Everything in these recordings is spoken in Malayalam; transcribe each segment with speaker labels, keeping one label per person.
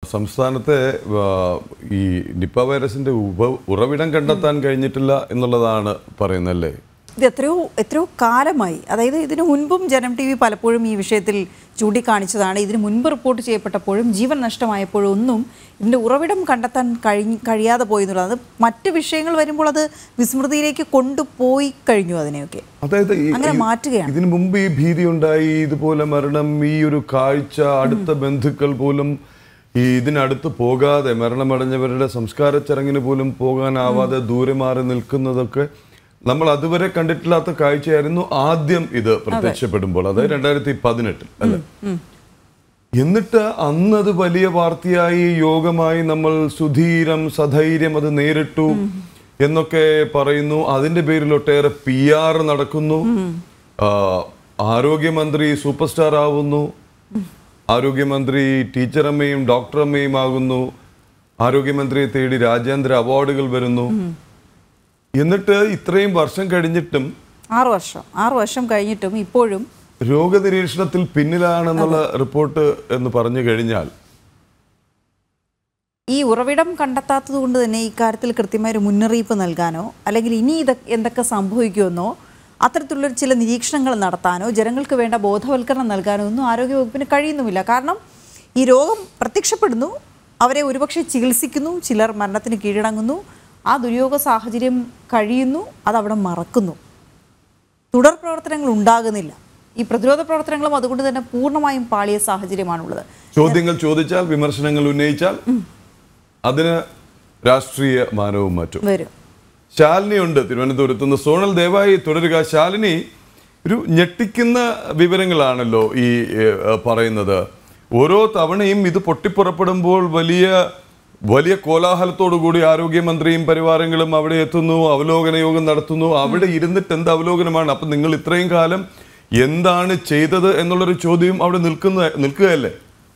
Speaker 1: സംസ്ഥാനത്തെ ആ, ഈ നിപ്പ വൈറസിന്റെ ഉപ ഉറവിടം കണ്ടെത്താൻ കഴിഞ്ഞിട്ടില്ല എന്നുള്ളതാണ് പറയുന്നല്ലേ
Speaker 2: ഇത് എത്രയോ എത്രയോ കാലമായി അതായത് ഇതിനു മുൻപും ജനം ടി വി പലപ്പോഴും ഈ വിഷയത്തിൽ ചൂണ്ടിക്കാണിച്ചതാണ് ഇതിന് മുൻപ് റിപ്പോർട്ട് ചെയ്യപ്പെട്ടപ്പോഴും ജീവൻ നഷ്ടമായപ്പോഴും ഒന്നും ഇതിൻ്റെ ഉറവിടം കണ്ടെത്താൻ കഴിഞ്ഞ് കഴിയാതെ പോയി എന്നുള്ളത് അത് മറ്റ് വിഷയങ്ങൾ വരുമ്പോൾ അത് വിസ്മൃതിയിലേക്ക് കൊണ്ടുപോയി കഴിഞ്ഞു അതിനെയൊക്കെ
Speaker 1: അതായത് ഈ-
Speaker 2: അങ്ങനെ
Speaker 1: ഈ-
Speaker 2: മാറ്റുകയാണ്.
Speaker 1: ഇതിനു മുമ്പ് ഈ ഭീതി ഉണ്ടായി ഇതുപോലെ മരണം ഈ ഒരു കാഴ്ച അടുത്ത ബന്ധുക്കൾ പോലും ഈ ഇതിനടുത്ത് പോകാതെ മരണമടഞ്ഞവരുടെ സംസ്കാര ചടങ്ങിന് പോലും പോകാനാവാതെ ദൂരെ മാറി നിൽക്കുന്നതൊക്കെ നമ്മൾ അതുവരെ കണ്ടിട്ടില്ലാത്ത കാഴ്ചയായിരുന്നു ആദ്യം ഇത് പ്രത്യക്ഷപ്പെടുമ്പോൾ അതായത് രണ്ടായിരത്തി പതിനെട്ടിൽ അല്ലെ എന്നിട്ട് അന്നത് വലിയ വാർത്തയായി യോഗമായി നമ്മൾ സുധീരം സധൈര്യം അത് നേരിട്ടു എന്നൊക്കെ പറയുന്നു അതിന്റെ പേരിൽ ഒട്ടേറെ പി ആർ നടക്കുന്നു ആ, ആരോഗ്യമന്ത്രി സൂപ്പർ സ്റ്റാർ ആവുന്നു ആരോഗ്യമന്ത്രി ടീച്ചറമ്മയും ഡോക്ടറമ്മയും ആകുന്നു ആരോഗ്യമന്ത്രിയെ തേടി രാജ്യാന്തര അവാർഡുകൾ വരുന്നു എന്നിട്ട് ഇത്രയും വർഷം കഴിഞ്ഞിട്ടും
Speaker 2: ആറു വർഷം ആറു വർഷം കഴിഞ്ഞിട്ടും ഇപ്പോഴും
Speaker 1: രോഗനിരീക്ഷണത്തിൽ പിന്നിലാണെന്നുള്ള റിപ്പോർട്ട് എന്ന് പറഞ്ഞു കഴിഞ്ഞാൽ
Speaker 2: ഈ ഉറവിടം കണ്ടെത്താത്തത് കൊണ്ട് തന്നെ ഇക്കാര്യത്തിൽ കൃത്യമായ ഒരു മുന്നറിയിപ്പ് നൽകാനോ അല്ലെങ്കിൽ ഇനി ഇത് എന്തൊക്കെ സംഭവിക്കുമെന്നോ അത്തരത്തിലുള്ള ചില നിരീക്ഷണങ്ങൾ നടത്താനോ ജനങ്ങൾക്ക് വേണ്ട ബോധവൽക്കരണം നൽകാനോ ഒന്നും ആരോഗ്യവകുപ്പിന് കഴിയുന്നുമില്ല കാരണം ഈ രോഗം പ്രത്യക്ഷപ്പെടുന്നു അവരെ ഒരുപക്ഷെ ചികിത്സിക്കുന്നു ചിലർ മരണത്തിന് കീഴടങ്ങുന്നു ആ ദുര്യോഗ സാഹചര്യം കഴിയുന്നു അതവിടെ മറക്കുന്നു തുടർ പ്രവർത്തനങ്ങൾ ഉണ്ടാകുന്നില്ല ഈ പ്രതിരോധ പ്രവർത്തനങ്ങളും അതുകൊണ്ട് തന്നെ പൂർണ്ണമായും പാളിയ സാഹചര്യമാണുള്ളത്
Speaker 1: ചോദ്യങ്ങൾ ചോദിച്ചാൽ വിമർശനങ്ങൾ ഉന്നയിച്ചാൽ അതിന് രാഷ്ട്രീയ മാനവും മറ്റും
Speaker 2: വരും
Speaker 1: ശാലിനി ഉണ്ട് തിരുവനന്തപുരത്ത് നിന്ന് സോണൽ ദയവായി തുടരുക ശാലിനി ഒരു ഞെട്ടിക്കുന്ന വിവരങ്ങളാണല്ലോ ഈ ഏഹ്, പറയുന്നത് ഓരോ തവണയും ഇത് പൊട്ടിപ്പുറപ്പെടുമ്പോൾ വലിയ വലിയ കോലാഹലത്തോടു കൂടി ആരോഗ്യമന്ത്രിയും പരിവാരങ്ങളും അവിടെ എത്തുന്നു അവലോകന യോഗം നടത്തുന്നു അവിടെ ഇരുന്നിട്ട് എന്ത് അവലോകനമാണ് അപ്പൊ നിങ്ങൾ ഇത്രയും കാലം എന്താണ് ചെയ്തത് എന്നുള്ളൊരു ചോദ്യം അവിടെ നിൽക്കുന്ന നിൽക്കുകയല്ലേ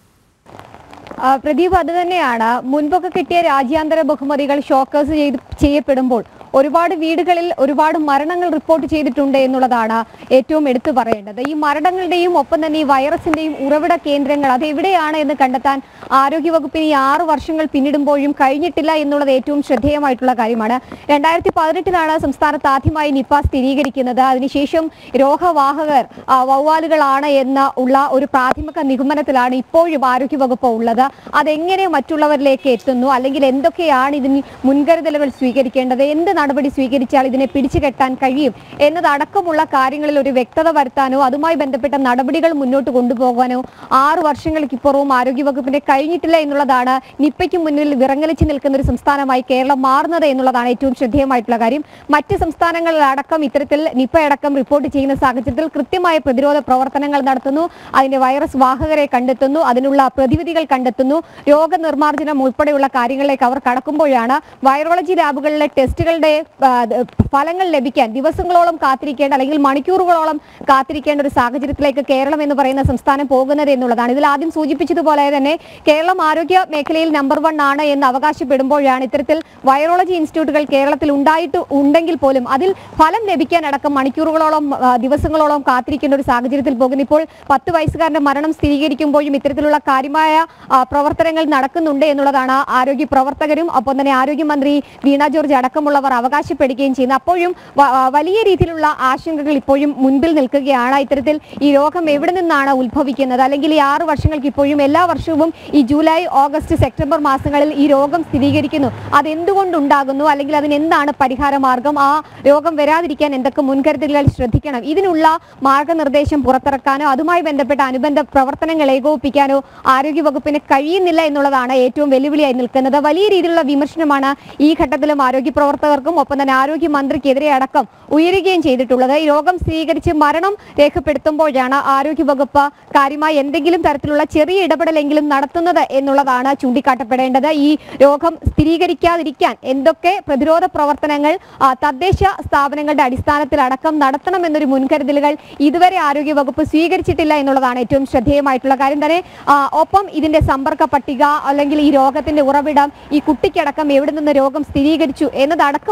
Speaker 3: ആ, പ്രദീപ് അത് തന്നെയാണ് മുൻപൊക്കെ കിട്ടിയ രാജ്യാന്തര ബഹുമതികൾ ഷോക്കേഴ്സ് ചെയ്ത് ചെയ്യപ്പെടുമ്പോൾ ഒരുപാട് വീടുകളിൽ ഒരുപാട് മരണങ്ങൾ റിപ്പോർട്ട് ചെയ്തിട്ടുണ്ട് എന്നുള്ളതാണ് ഏറ്റവും എടുത്തു പറയേണ്ടത് ഈ മരണങ്ങളുടെയും ഒപ്പം തന്നെ ഈ വൈറസിന്റെയും ഉറവിട കേന്ദ്രങ്ങൾ അത് എവിടെയാണ് എന്ന് കണ്ടെത്താൻ ആരോഗ്യവകുപ്പിന് ഈ ആറ് വർഷങ്ങൾ പിന്നിടുമ്പോഴും കഴിഞ്ഞിട്ടില്ല എന്നുള്ളത് ഏറ്റവും ശ്രദ്ധേയമായിട്ടുള്ള കാര്യമാണ് രണ്ടായിരത്തി പതിനെട്ടിലാണ് സംസ്ഥാനത്ത് ആദ്യമായി നിപ്പ സ്ഥിരീകരിക്കുന്നത് അതിനുശേഷം രോഗവാഹകർ ആ, വവ്വാലുകളാണ് എന്ന് ഉള്ള ഒരു പ്രാഥമിക നിഗമനത്തിലാണ് ഇപ്പോഴും ആരോഗ്യവകുപ്പ് ഉള്ളത് അതെങ്ങനെ മറ്റുള്ളവരിലേക്ക് എത്തുന്നു അല്ലെങ്കിൽ എന്തൊക്കെയാണ് ഇതിന് മുൻകരുതലുകൾ സ്വീകരിക്കേണ്ടത് എന്ത് നടപടി സ്വീകരിച്ചാൽ ഇതിനെ പിടിച്ചു കെട്ടാൻ കഴിയും എന്നതടക്കമുള്ള കാര്യങ്ങളിൽ ഒരു വ്യക്തത വരുത്താനോ അതുമായി ബന്ധപ്പെട്ട നടപടികൾ മുന്നോട്ട് കൊണ്ടുപോകാനോ ആറ് വർഷങ്ങൾക്കിപ്പുറവും ആരോഗ്യവകുപ്പിന്റെ കഴിഞ്ഞിട്ടില്ല എന്നുള്ളതാണ് നിപ്പയ്ക്ക് മുന്നിൽ വിറങ്ങലിച്ച് നിൽക്കുന്ന ഒരു സംസ്ഥാനമായി കേരളം മാറുന്നത് എന്നുള്ളതാണ് ഏറ്റവും ശ്രദ്ധേയമായിട്ടുള്ള കാര്യം മറ്റ് സംസ്ഥാനങ്ങളിലടക്കം ഇത്തരത്തിൽ നിപ്പ അടക്കം റിപ്പോർട്ട് ചെയ്യുന്ന സാഹചര്യത്തിൽ കൃത്യമായ പ്രതിരോധ പ്രവർത്തനങ്ങൾ നടത്തുന്നു അതിന്റെ വൈറസ് വാഹകരെ കണ്ടെത്തുന്നു അതിനുള്ള പ്രതിവിധികൾ കണ്ടെത്തുന്നു രോഗനിർമ്മാർജ്ജനം ഉൾപ്പെടെയുള്ള കാര്യങ്ങളിലേക്ക് അവർ കടക്കുമ്പോഴാണ് വൈറോളജി ലാബുകളിലെ ടെസ്റ്റുകളുടെ ആ, ത് ഫലങ്ങൾ ലഭിക്കാൻ ദിവസങ്ങളോളം കാത്തിരിക്കേണ്ട അല്ലെങ്കിൽ മണിക്കൂറുകളോളം കാത്തിരിക്കേണ്ട ഒരു സാഹചര്യത്തിലേക്ക് കേരളം എന്ന് പറയുന്ന സംസ്ഥാനം പോകുന്നത് എന്നുള്ളതാണ് ഇതിൽ ആദ്യം സൂചിപ്പിച്ചതുപോലെ തന്നെ കേരളം ആരോഗ്യ മേഖലയിൽ നമ്പർ വൺ ആണ് എന്ന് അവകാശപ്പെടുമ്പോഴാണ് ഇത്തരത്തിൽ വൈറോളജി ഇൻസ്റ്റിറ്റ്യൂട്ടുകൾ കേരളത്തിൽ ഉണ്ടായിട്ട് ഉണ്ടെങ്കിൽ പോലും അതിൽ ഫലം ലഭിക്കാൻ അടക്കം മണിക്കൂറുകളോളം ആ, ദിവസങ്ങളോളം കാത്തിരിക്കേണ്ട ഒരു സാഹചര്യത്തിൽ പോകുന്നു ഇപ്പോൾ പത്ത് വയസ്സുകാരന്റെ മരണം സ്ഥിരീകരിക്കുമ്പോഴും ഇത്തരത്തിലുള്ള കാര്യമായ ആ, പ്രവർത്തനങ്ങൾ നടക്കുന്നുണ്ട് എന്നുള്ളതാണ് ആരോഗ്യ പ്രവർത്തകരും ഒപ്പം തന്നെ ആരോഗ്യമന്ത്രി വീണ ജോർജ് അടക്കമുള്ളവർ അവകാശപ്പെടുകയും ചെയ്യുന്നത് അപ്പോഴും വ- ആ, വലിയ രീതിയിലുള്ള ആശങ്കകൾ ഇപ്പോഴും മുൻപിൽ നിൽക്കുകയാണ് ഇത്തരത്തിൽ ഈ രോഗം എവിടെ നിന്നാണ് ഉത്ഭവിക്കുന്നത് അല്ലെങ്കിൽ ഈ ആറ് വർഷങ്ങൾക്ക് ഇപ്പോഴും എല്ലാ വർഷവും ഈ ജൂലൈ ഓഗസ്റ്റ് സെപ്റ്റംബർ മാസങ്ങളിൽ ഈ രോഗം സ്ഥിരീകരിക്കുന്നു അതെന്തുകൊണ്ടുണ്ടാകുന്നു അല്ലെങ്കിൽ അതിന് എന്താണ് പരിഹാര മാർഗം ആ രോഗം വരാതിരിക്കാൻ എന്തൊക്കെ മുൻകരുതലുകൾ ശ്രദ്ധിക്കണം ഇതിനുള്ള മാർഗനിർദ്ദേശം പുറത്തിറക്കാനോ അതുമായി ബന്ധപ്പെട്ട അനുബന്ധ പ്രവർത്തനങ്ങൾ ഏകോപിപ്പിക്കാനോ ആരോഗ്യവകുപ്പിന് കഴിയുന്നില്ല എന്നുള്ളതാണ് ഏറ്റവും വെല്ലുവിളിയായി നിൽക്കുന്നത് വലിയ രീതിയിലുള്ള വിമർശനമാണ് ഈ ഘട്ടത്തിലും ആരോഗ്യ പ്രവർത്തകർക്കും ഒപ്പം തന്നെ ആരോഗ്യമന്ത്രിക്കെതിരെ അടക്കം ഉയരുകയും ചെയ്തിട്ടുള്ളത് ഈ രോഗം സ്ഥിരീകരിച്ച് മരണം രേഖപ്പെടുത്തുമ്പോഴാണ് ആരോഗ്യവകുപ്പ് കാര്യമായി എന്തെങ്കിലും തരത്തിലുള്ള ചെറിയ ഇടപെടലെങ്കിലും നടത്തുന്നത് എന്നുള്ളതാണ് ചൂണ്ടിക്കാട്ടപ്പെടേണ്ടത് ഈ രോഗം സ്ഥിരീകരിക്കാതിരിക്കാൻ എന്തൊക്കെ പ്രതിരോധ പ്രവർത്തനങ്ങൾ ആ, തദ്ദേശ സ്ഥാപനങ്ങളുടെ അടിസ്ഥാനത്തിൽ അടക്കം നടത്തണമെന്നൊരു മുൻകരുതലുകൾ ഇതുവരെ ആരോഗ്യവകുപ്പ് സ്വീകരിച്ചിട്ടില്ല എന്നുള്ളതാണ് ഏറ്റവും ശ്രദ്ധേയമായിട്ടുള്ള കാര്യം തന്നെ ആ, ഒപ്പം ഇതിന്റെ സമ്പർക്ക പട്ടിക അല്ലെങ്കിൽ ഈ രോഗത്തിന്റെ ഉറവിടം ഈ കുട്ടിക്കടക്കം എവിടെ നിന്ന് രോഗം സ്ഥിരീകരിച്ചു എന്നതടക്കമുള്ള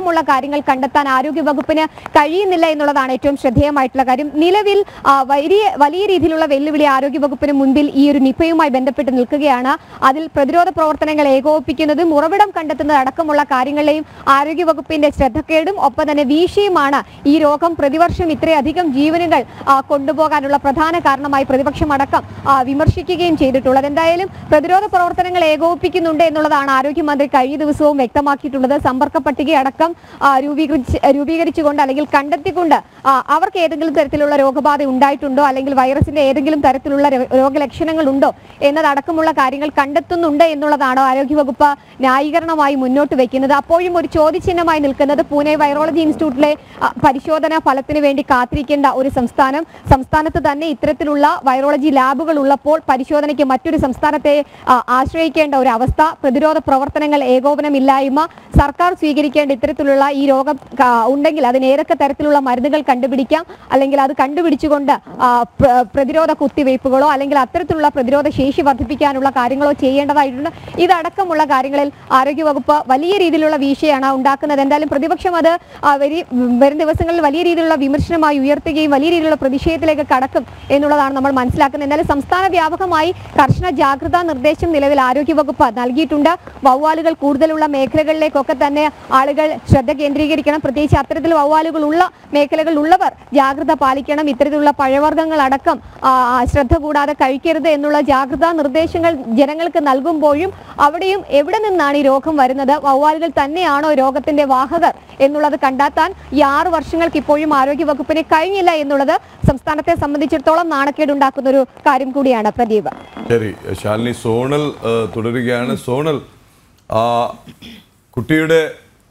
Speaker 3: അടക്കമുള്ള കാര്യങ്ങൾ കണ്ടെത്താൻ ആരോഗ്യ വകുപ്പിന് കഴിയുന്നില്ല എന്നുള്ളതാണ് ഏറ്റവും ശ്രദ്ധേയമായിട്ടുള്ള കാര്യം നിലവിൽ ആ, വലിയ വലിയ രീതിയിലുള്ള വെല്ലുവിളി ആരോഗ്യ വകുപ്പിന് മുൻപിൽ ഈ ഒരു നിപയുമായി ബന്ധപ്പെട്ട് നിൽക്കുകയാണ് അതിൽ പ്രതിരോധ പ്രവർത്തനങ്ങൾ ഏകോപിപ്പിക്കുന്നതും ഉറവിടം കണ്ടെത്തുന്നത് അടക്കമുള്ള കാര്യങ്ങളിലെയും ആരോഗ്യ വകുപ്പിന്റെ ശ്രദ്ധക്കേടും ഒപ്പം തന്നെ വീഴ്ചയുമാണ് ഈ രോഗം പ്രതിവർഷം ഇത്രയധികം ജീവനുകൾ ആ, കൊണ്ടുപോകാനുള്ള പ്രധാന കാരണമായി പ്രതിപക്ഷം അടക്കം ആ, വിമർശിക്കുകയും ചെയ്തിട്ടുള്ളത് എന്തായാലും പ്രതിരോധ പ്രവർത്തനങ്ങൾ ഏകോപിപ്പിക്കുന്നുണ്ട് എന്നുള്ളതാണ് ആരോഗ്യമന്ത്രി കഴിഞ്ഞ ദിവസവും വ്യക്തമാക്കിയിട്ടുള്ളത് സമ്പർക്ക പട്ടിക അടക്കം ആ, രൂപീകരിച്ച് രൂപീകരിച്ചുകൊണ്ട് അല്ലെങ്കിൽ കണ്ടെത്തിക്കൊണ്ട് ആ, അവർക്ക് ഏതെങ്കിലും തരത്തിലുള്ള രോഗബാധ ഉണ്ടായിട്ടുണ്ടോ അല്ലെങ്കിൽ വൈറസിന്റെ ഏതെങ്കിലും തരത്തിലുള്ള രോ- രോഗലക്ഷണങ്ങൾ ഉണ്ടോ എന്നതടക്കമുള്ള കാര്യങ്ങൾ കണ്ടെത്തുന്നുണ്ട് എന്നുള്ളതാണ് ആരോഗ്യവകുപ്പ് ന്യായീകരണമായി മുന്നോട്ട് വെക്കുന്നത് അപ്പോഴും ഒരു ചോദ്യചിഹ്നമായി നിൽക്കുന്നത് പൂനെ വൈറോളജി ഇൻസ്റ്റിറ്റ്യൂട്ടിലെ ആ, പരിശോധന ഫലത്തിന് വേണ്ടി കാത്തിരിക്കേണ്ട ഒരു സംസ്ഥാനം സംസ്ഥാനത്ത് തന്നെ ഇത്തരത്തിലുള്ള വൈറോളജി ലാബുകൾ ഉള്ളപ്പോൾ പരിശോധനയ്ക്ക് മറ്റൊരു സംസ്ഥാനത്തെ ആ, ആശ്രയിക്കേണ്ട ഒരു അവസ്ഥ പ്രതിരോധ പ്രവർത്തനങ്ങൾ ഏകോപനമില്ലായ്മ സർക്കാർ സ്വീകരിക്കേണ്ട ഇത്തരത്തിലുള്ള ഈ രോഗം ആ, ഉണ്ടെങ്കിൽ അതിന് ഏതൊക്കെ തരത്തിലുള്ള മരുന്നുകൾ കണ്ടുപിടിക്കാം അല്ലെങ്കിൽ അത് കണ്ടുപിടിച്ചുകൊണ്ട് ആ, പ്ര- പ്രതിരോധ കുത്തിവയ്പ്പുകളോ അല്ലെങ്കിൽ അത്തരത്തിലുള്ള പ്രതിരോധ ശേഷി വർദ്ധിപ്പിക്കാനുള്ള കാര്യങ്ങളോ ചെയ്യേണ്ടതായിട്ടുണ്ട് ഇതടക്കമുള്ള കാര്യങ്ങളിൽ ആരോഗ്യവകുപ്പ് വലിയ രീതിയിലുള്ള വീഴ്ചയാണ് ഉണ്ടാക്കുന്നത് എന്തായാലും പ്രതിപക്ഷം അത് ആ, വരി- വരും ദിവസങ്ങളിൽ വലിയ രീതിയിലുള്ള വിമർശനമായി ഉയർത്തുകയും വലിയ രീതിയിലുള്ള പ്രതിഷേധത്തിലേക്ക് കടക്കും എന്നുള്ളതാണ് നമ്മൾ മനസ്സിലാക്കുന്നത് എന്നാലും സംസ്ഥാന വ്യാപകമായി കർശന ജാഗ്രതാ നിർദ്ദേശം നിലവിൽ ആരോഗ്യവകുപ്പ് നൽകിയിട്ടുണ്ട് വവ്വാലുകൾ കൂടുതലുള്ള മേഖലകളിലേക്കൊക്കെ തന്നെ ആളുകൾ ശ്രദ്ധ കേന്ദ്രീകരിക്കണം പ്രത്യേകിച്ച് അത്തരത്തിൽ വവ്വാലുകൾ ഉള്ള മേഖലകളിൽ ഉള്ളവർ ജാഗ്രത പാലിക്കണം ഇത്തരത്തിലുള്ള പഴവർഗ്ഗങ്ങൾ അടക്കം ആ, ആ, ശ്രദ്ധ കൂടാതെ കഴിക്കരുത് എന്നുള്ള ജാഗ്രതാ നിർദ്ദേശങ്ങൾ ജനങ്ങൾക്ക് നൽകുമ്പോഴും അവിടെയും എവിടെ നിന്നാണ് ഈ രോഗം വരുന്നത് വവ്വാലുകൾ തന്നെയാണോ രോഗത്തിന്റെ വാഹകർ എന്നുള്ളത് കണ്ടെത്താൻ ഈ ആറ് വർഷങ്ങൾക്ക് ഇപ്പോഴും ആരോഗ്യ വകുപ്പിന് കഴിഞ്ഞില്ല എന്നുള്ളത് സംസ്ഥാനത്തെ സംബന്ധിച്ചിടത്തോളം നാണക്കേടുണ്ടാക്കുന്ന ഒരു കാര്യം കൂടിയാണ് പ്രദീപ്
Speaker 1: ശരി ശാലിനി സോണൽ ആ, തുടരുകയാണ് സോണൽ ആ കുട്ടിയുടെ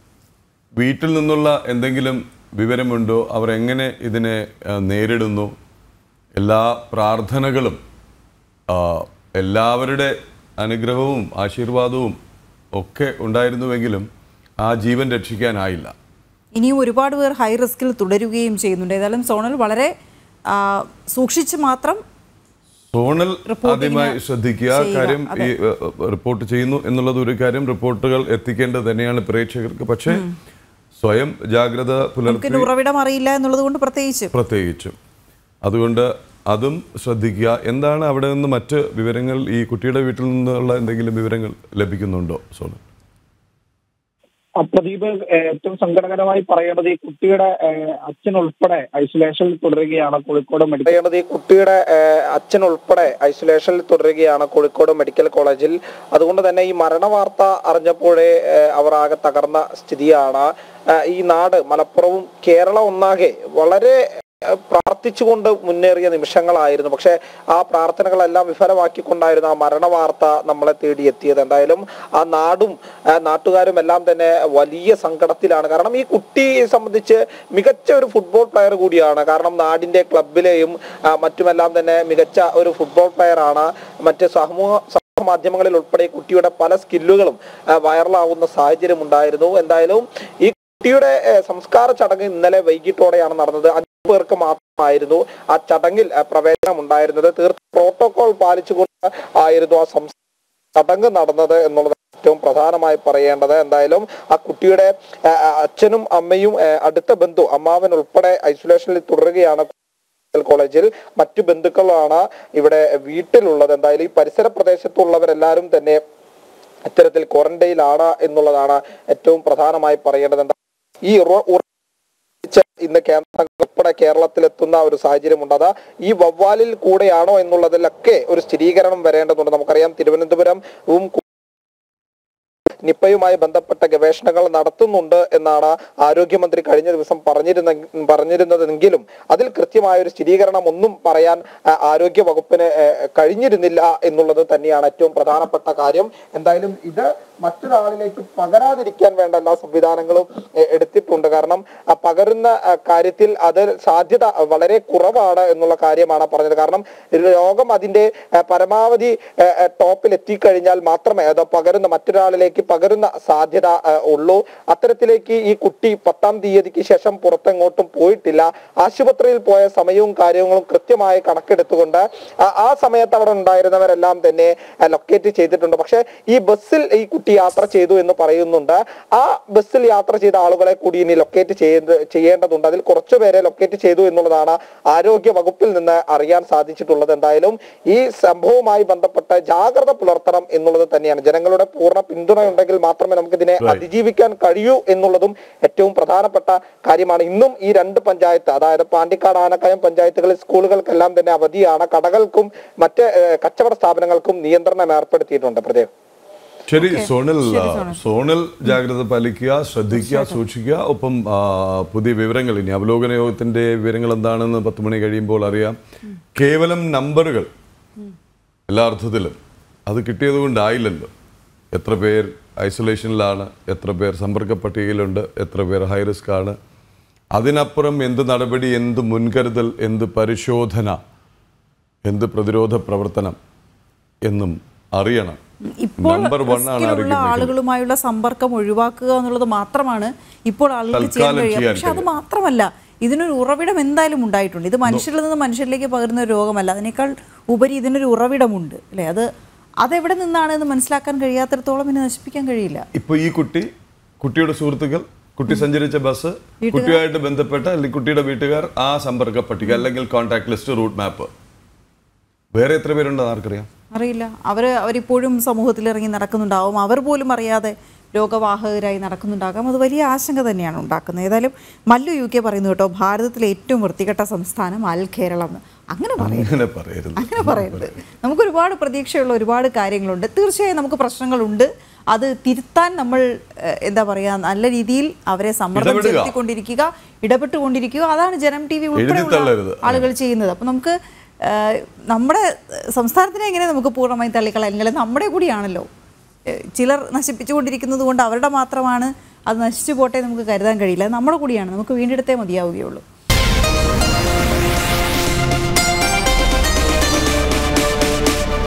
Speaker 1: വീട്ടിൽ നിന്നുള്ള എന്തെങ്കിലും വിവരമുണ്ടോ അവർ എങ്ങനെ ഇതിനെ ആ, നേരിടുന്നു എല്ലാ പ്രാർത്ഥനകളും ആ, എല്ലാവരുടെ അനുഗ്രഹവും ആശീർവാദവും ഒക്കെ ഉണ്ടായിരുന്നുവെങ്കിലും ആ ജീവൻ രക്ഷിക്കാനായില്ല
Speaker 2: ഇനിയും ഒരുപാട് പേർ ഹൈ റിസ്കിൽ തുടരുകയും ചെയ്യുന്നുണ്ട് ഏതായാലും സോണൽ വളരെ ആ, സൂക്ഷിച്ച് മാത്രം
Speaker 1: സോണൽ
Speaker 2: റിപ്പോർട്ടിങ്ങിന്
Speaker 1: ആദ്യമായി ശ്രദ്ധിക്കുക
Speaker 2: ചെയ്യുക,
Speaker 1: കാര്യം
Speaker 2: അതെ.
Speaker 1: ഈ ഏ, റിപ്പോർട്ട് ചെയ്യുന്നു എന്നുള്ളത് ഒരു കാര്യം റിപ്പോർട്ടുകൾ എത്തിക്കേണ്ടത് തന്നെയാണ് പ്രേക്ഷകർക്ക് പക്ഷേ സ്വയം ജാഗ്രത പുലർത്തി
Speaker 2: നമുക്കിന്റെ ഉറവിടം അറിയില്ല എന്നുള്ളത് കൊണ്ട് പ്രത്യേകിച്ച്
Speaker 1: പ്രത്യേകിച്ചും അതുകൊണ്ട് അതും ശ്രദ്ധിക്കുക എന്താണ് അവിടെ നിന്ന് മറ്റ് വിവരങ്ങൾ ഈ കുട്ടിയുടെ വീട്ടിൽ നിന്നുള്ള എന്തെങ്കിലും വിവരങ്ങൾ ലഭിക്കുന്നുണ്ടോ സോണൽ
Speaker 4: ആ പ്രദീപ് ഏഹ്, ഏറ്റവും സങ്കടകരമായി പറയേണ്ടത് ഈ കുട്ടിയുടെ ഏഹ്, അച്ഛൻ ഉൾപ്പെടെ ഐസൊലേഷനിൽ തുടരുകയാണ് കോഴിക്കോട് മെഡിക്കൽ
Speaker 5: പറയുന്നത് ഈ കുട്ടിയുടെ ഏഹ്, അച്ഛൻ ഉൾപ്പെടെ ഐസൊലേഷനിൽ തുടരുകയാണ് കോഴിക്കോട് മെഡിക്കൽ കോളേജിൽ അതുകൊണ്ട് തന്നെ ഈ മരണവാർത്ത അറിഞ്ഞപ്പോഴേ ഏഹ്, അവർ ആകെ തകർന്ന സ്ഥിതിയാണ് ഏഹ്, ഈ നാട് മലപ്പുറവും കേരളം ഒന്നാകെ വളരെ ഏഹ്, പ്രാർത്ഥിച്ചുകൊണ്ട് മുന്നേറിയ നിമിഷങ്ങളായിരുന്നു പക്ഷെ ആ പ്രാർത്ഥനകളെല്ലാം വിഫലമാക്കിക്കൊണ്ടായിരുന്നു ആ മരണവാർത്ത നമ്മളെ തേടി എത്തിയത് എന്തായാലും ആ നാടും ആ നാട്ടുകാരും എല്ലാം തന്നെ വലിയ സങ്കടത്തിലാണ് കാരണം ഈ കുട്ടിയെ സംബന്ധിച്ച് മികച്ച ഒരു ഫുട്ബോൾ പ്ലെയർ കൂടിയാണ് കാരണം നാടിന്റെ ക്ലബിലെയും ആ, മറ്റുമെല്ലാം തന്നെ മികച്ച ഒരു ഫുട്ബോൾ പ്ലെയർ ആണ് മറ്റ് സമൂഹ സമൂഹ മാധ്യമങ്ങളിൽ ഉൾപ്പെടെ ഈ കുട്ടിയുടെ പല സ്കില്ലുകളും ആ, വൈറലാവുന്ന സാഹചര്യം ഉണ്ടായിരുന്നു എന്തായാലും ഈ കുട്ടിയുടെ ഏഹ്, സംസ്കാര ചടങ്ങ് ഇന്നലെ വൈകിട്ടോടെയാണ് നടന്നത് അഞ്ചു പേർക്ക് മാത്രമായിരുന്നു ആ ചടങ്ങിൽ ഏഹ്, പ്രവേശനം ഉണ്ടായിരുന്നത് തീർത്തും പ്രോട്ടോകോൾ പാലിച്ചുകൊണ്ട് ആയിരുന്നു ആ സംസ് ചടങ്ങ് നടന്നത് എന്നുള്ളത് ഏറ്റവും പ്രധാനമായി പറയേണ്ടത് എന്തായാലും ആ കുട്ടിയുടെ ഏഹ്, അച്ഛനും അമ്മയും ഏഹ്, അടുത്ത ബന്ധു അമ്മാവൻ ഉൾപ്പെടെ ഐസൊലേഷനിൽ തുടരുകയാണ് മെഡിക്കൽ കോളേജിൽ മറ്റു ബന്ധുക്കളാണ് ഇവിടെ വീട്ടിലുള്ളത് എന്തായാലും ഈ പരിസര പ്രദേശത്തുള്ളവരെല്ലാവരും തന്നെ ഇത്തരത്തിൽ ക്വാറന്റൈനിലാണ് എന്നുള്ളതാണ് ഏറ്റവും പ്രധാനമായി പറയേണ്ടത് എന്താ ഈ ഉറ- ഉറപ്പിച്ച് ഇന്ന് കേന്ദ്ര സംഘം ഉൾപ്പെടെ കേരളത്തിലെത്തുന്ന ഒരു സാഹചര്യമുണ്ട് അത് ഈ വവ്വാലിൽ കൂടെയാണോ എന്നുള്ളതിലൊക്കെ ഒരു സ്ഥിരീകരണം വരേണ്ടതുണ്ട് നമുക്കറിയാം തിരുവനന്തപുരവും നിപ്പയുമായി ബന്ധപ്പെട്ട ഗവേഷണങ്ങൾ നടത്തുന്നുണ്ട് എന്നാണ് ആരോഗ്യമന്ത്രി കഴിഞ്ഞ ദിവസം പറഞ്ഞിരുന്ന പറഞ്ഞിരുന്നതെങ്കിലും അതിൽ കൃത്യമായ ഒരു സ്ഥിരീകരണം ഒന്നും പറയാൻ ആ, ആരോഗ്യ വകുപ്പിന് ഏ, കഴിഞ്ഞിരുന്നില്ല എന്നുള്ളത് തന്നെയാണ് ഏറ്റവും പ്രധാനപ്പെട്ട കാര്യം എന്തായാലും ഇത് മറ്റൊരാളിലേക്ക് പകരാതിരിക്കാൻ വേണ്ട എല്ലാ സംവിധാനങ്ങളും എ, എടുത്തിട്ടുണ്ട് കാരണം ആ, പകരുന്ന ആ, കാര്യത്തിൽ അത് സാധ്യത വളരെ കുറവാണ് എന്നുള്ള കാര്യമാണ് പറഞ്ഞത് കാരണം രോഗം അതിന്റെ ആ, പരമാവധി ആ, ആ, ടോപ്പിൽ എത്തിക്കഴിഞ്ഞാൽ മാത്രമേ അത് പകരുന്ന മറ്റൊരാളിലേക്ക് പകരുന്ന സാധ്യത ആ, ഉള്ളൂ അത്തരത്തിലേക്ക് ഈ കുട്ടി പത്താം തീയതിക്ക് ശേഷം പുറത്തെങ്ങോട്ടും പോയിട്ടില്ല ആശുപത്രിയിൽ പോയ സമയവും കാര്യങ്ങളും കൃത്യമായി കണക്കെടുത്തുകൊണ്ട് ആ- ആ സമയത്ത് അവിടെ ഉണ്ടായിരുന്നവരെല്ലാം തന്നെ ലൊക്കേറ്റ് ചെയ്തിട്ടുണ്ട് പക്ഷെ ഈ ബസ്സിൽ ഈ കുട്ടി യാത്ര ചെയ്തു എന്ന് പറയുന്നുണ്ട് ആ ബസ്സിൽ യാത്ര ചെയ്ത ആളുകളെ കൂടി ഇനി ലൊക്കേറ്റ് ചെയ്ത് ചെയ്യേണ്ടതുണ്ട് അതിൽ കുറച്ചുപേരെ ലൊക്കേറ്റ് ചെയ്തു എന്നുള്ളതാണ് ആരോഗ്യ വകുപ്പിൽ നിന്ന് അറിയാൻ സാധിച്ചിട്ടുള്ളത് എന്തായാലും ഈ സംഭവവുമായി ബന്ധപ്പെട്ട് ജാഗ്രത പുലർത്തണം എന്നുള്ളത് തന്നെയാണ് ജനങ്ങളുടെ പൂർണ്ണ പിന്തുണയുണ്ടെങ്കിൽ മാത്രമേ നമുക്ക് ഇതിനെ
Speaker 1: Right.
Speaker 5: അതിജീവിക്കാൻ കഴിയൂ എന്നുള്ളതും ഏറ്റവും പ്രധാനപ്പെട്ട കാര്യമാണ് ഇന്നും ഈ രണ്ട് പഞ്ചായത്ത് അതായത് പാണ്ടിക്കാട് ആനക്കയം പഞ്ചായത്തുകളിൽ സ്കൂളുകൾക്കെല്ലാം തന്നെ അവധിയാണ് കടകൾക്കും മറ്റ് ഏഹ്, കച്ചവട സ്ഥാപനങ്ങൾക്കും നിയന്ത്രണം ഏർപ്പെടുത്തിയിട്ടുണ്ട് പ്രത്യേകം
Speaker 1: ശരി സോണൽ സോണൽ ജാഗ്രത പാലിക്കുക ശ്രദ്ധിക്കുക സൂക്ഷിക്കുക ഒപ്പം ആ, പുതിയ വിവരങ്ങൾ ഇനി അവലോകന യോഗത്തിന്റെ വിവരങ്ങൾ എന്താണെന്ന് പത്ത് മണി കഴിയുമ്പോൾ അറിയാം കേവലം നമ്പറുകൾ എല്ലാ അർത്ഥത്തിലും അത് കിട്ടിയത് കൊണ്ടായില്ലല്ലോ എത്ര പേർ ഐസൊലേഷനിലാണ് എത്ര പേർ സമ്പർക്ക പട്ടികയിലുണ്ട് എത്ര പേർ ഹൈ റിസ്ക് ആണ് അതിനപ്പുറം എന്ത് നടപടി എന്ത് മുൻകരുതൽ എന്ത് പരിശോധന എന്ത് പ്രതിരോധ പ്രവർത്തനം എന്നും അറിയണം
Speaker 2: ഇപ്പോൾ
Speaker 1: നമ്പർ വൺ ആണ്
Speaker 2: റിസ്കിലുള്ള
Speaker 1: ആരോഗ്യ മേഖല.
Speaker 2: ആളുകളുമായുള്ള സമ്പർക്കം ഒഴിവാക്കുക എന്നുള്ളത് മാത്രമാണ് ഇപ്പോൾ ആളുകൾക്ക് ചെയ്യാൻ
Speaker 1: തൽക്കാലം
Speaker 2: കഴിയുക
Speaker 1: ചെയ്യാൻ
Speaker 2: പക്ഷെ അത് മാത്രമല്ല ഇതിനൊരു ഉറവിടം എന്തായാലും ഉണ്ടായിട്ടുണ്ട് ഇത് മനുഷ്യരിൽ നിന്ന് മനുഷ്യരിലേക്ക് പകരുന്ന ഒരു രോഗമല്ല അതിനേക്കാൾ ഉപരി ഇതിനൊരു ഉറവിടമുണ്ട് അല്ലേ അത് അതെവിടെ നിന്നാണ് എന്ന് മനസ്സിലാക്കാൻ കഴിയാത്തിടത്തോളം ഇതിനെ നശിപ്പിക്കാൻ കഴിയില്ല
Speaker 1: ഇപ്പൊ ഈ കുട്ടി കുട്ടിയുടെ സുഹൃത്തുക്കൾ കുട്ടി സഞ്ചരിച്ച ബസ് കുട്ടിയുമായിട്ട് ബന്ധപ്പെട്ട അല്ലെങ്കിൽ കുട്ടിയുടെ വീട്ടുകാർ ആ സമ്പർക്ക പട്ടിക അല്ലെങ്കിൽ കോൺടാക്ട് ലിസ്റ്റ് റൂട്ട് മാപ്പ് വേറെ എത്ര പേരുണ്ടെന്ന് ആർക്കറിയാം
Speaker 2: അറിയില്ല അവർ അവരിപ്പോഴും സമൂഹത്തിൽ ഇറങ്ങി നടക്കുന്നുണ്ടാവും അവർ പോലും അറിയാതെ രോഗവാഹകരായി നടക്കുന്നുണ്ടാകാം അത് വലിയ ആശങ്ക തന്നെയാണ് ഉണ്ടാക്കുന്നത് ഏതായാലും മല്ലു യു കെ പറയുന്നു കേട്ടോ ഭാരതത്തിലെ ഏറ്റവും വൃത്തികെട്ട സംസ്ഥാനം അൽ കേരളം എന്ന് അങ്ങനെ പറയും
Speaker 1: അങ്ങനെ പറയരുത്
Speaker 2: അങ്ങനെ പറയരുത് നമുക്ക് ഒരുപാട് പ്രതീക്ഷയുള്ള ഒരുപാട് കാര്യങ്ങളുണ്ട് തീർച്ചയായും നമുക്ക് പ്രശ്നങ്ങളുണ്ട് അത് തിരുത്താൻ നമ്മൾ ഏഹ്, എന്താ പറയുക നല്ല രീതിയിൽ അവരെ സമ്മർദ്ദം
Speaker 1: ഇടപെടുക.
Speaker 2: ചെലുത്തിക്കൊണ്ടിരിക്കുക ഇടപെട്ടുകൊണ്ടിരിക്കുക അതാണ് ജനം ടി വി
Speaker 1: എഴുതിത്തള്ളരുത്.
Speaker 2: ഉൾപ്പെടെയുള്ള ആളുകൾ ചെയ്യുന്നത് അപ്പം നമുക്ക് ഏഹ്, നമ്മുടെ സംസ്ഥാനത്തിനെ എങ്ങനെ നമുക്ക് പൂർണ്ണമായി തള്ളിക്കളയാൻ അല്ലെങ്കിൽ നമ്മുടെ കൂടിയാണല്ലോ ഏഹ്, ചിലർ നശിപ്പിച്ചുകൊണ്ടിരിക്കുന്നത് കൊണ്ട് അവരുടെ മാത്രമാണ് അത് നശിച്ചു പോട്ടെ നമുക്ക് കരുതാൻ കഴിയില്ല അത് നമ്മുടെ കൂടിയാണ് നമുക്ക് വീണ്ടെടുത്തേ മതിയാവുകയുള്ളൂ